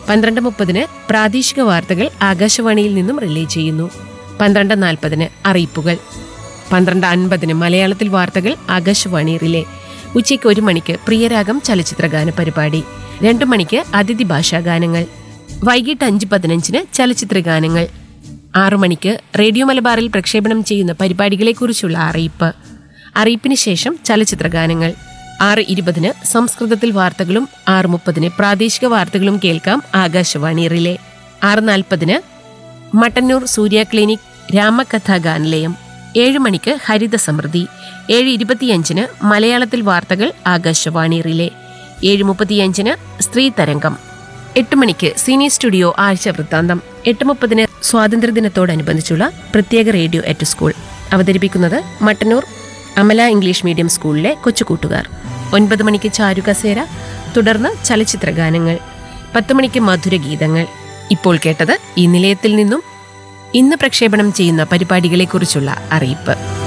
പന്ത്രണ്ട് മുപ്പതിന് പ്രാദേശിക വാർത്തകൾ ആകാശവാണിയിൽ നിന്നും റിലേ ചെയ്യുന്നു പന്ത്രണ്ട് നാൽപ്പതിന് അറിയിപ്പുകൾ പന്ത്രണ്ട് അൻപതിന് മലയാളത്തിൽ വാർത്തകൾ ആകാശവാണി റിലേ ഉച്ചയ്ക്ക് ഒരു മണിക്ക് പ്രിയരാഗം ചലച്ചിത്രഗാന പരിപാടി രണ്ടു മണിക്ക് അതിഥി ഭാഷാ ഗാനങ്ങൾ വൈകിട്ട് അഞ്ച് പതിനഞ്ചിന് ചലച്ചിത്രഗാനങ്ങൾ ആറു മണിക്ക് റേഡിയോ മലബാറിൽ പ്രക്ഷേപണം ചെയ്യുന്ന പരിപാടികളെക്കുറിച്ചുള്ള അറിയിപ്പ് അറിയിപ്പിന് ശേഷം ചലച്ചിത്രഗാനങ്ങൾ ആറ് ഇരുപതിന് സംസ്കൃതത്തിൽ വാർത്തകളും ആറ് മുപ്പതിന് പ്രാദേശിക വാർത്തകളും കേൾക്കാം ആകാശവാണി റിലേ ആറ് നാൽപ്പതിന് മട്ടന്നൂർ സൂര്യ ക്ലിനിക് രാമകഥാ ഗാനലയം ഏഴ് മണിക്ക് ഹരിത സമൃദ്ധി ഏഴ് ഇരുപത്തിയഞ്ചിന് മലയാളത്തിൽ വാർത്തകൾ ആകാശവാണി റിലേ ഏഴ് മുപ്പത്തിയഞ്ചിന് സ്ത്രീ തരംഗം എട്ട് മണിക്ക് സീനിയർ സ്റ്റുഡിയോ ആഴ്ച വൃത്താന്തം എട്ട് മുപ്പതിന് സ്വാതന്ത്ര്യദിനത്തോടനുബന്ധിച്ചുള്ള പ്രത്യേക റേഡിയോ എറ്റ് സ്കൂൾ അവതരിപ്പിക്കുന്നത് മട്ടന്നൂർ അമല ഇംഗ്ലീഷ് മീഡിയം സ്കൂളിലെ കൊച്ചുകൂട്ടുകാർ ഒൻപത് മണിക്ക് ചാരുകസേര തുടർന്ന് ചലച്ചിത്ര ഗാനങ്ങൾ പത്ത് മണിക്ക് മധുരഗീതങ്ങൾ ഇപ്പോൾ കേട്ടത് ഈ നിലയത്തിൽ നിന്നും ഇന്ന് പ്രക്ഷേപണം ചെയ്യുന്ന പരിപാടികളെക്കുറിച്ചുള്ള അറിയിപ്പ്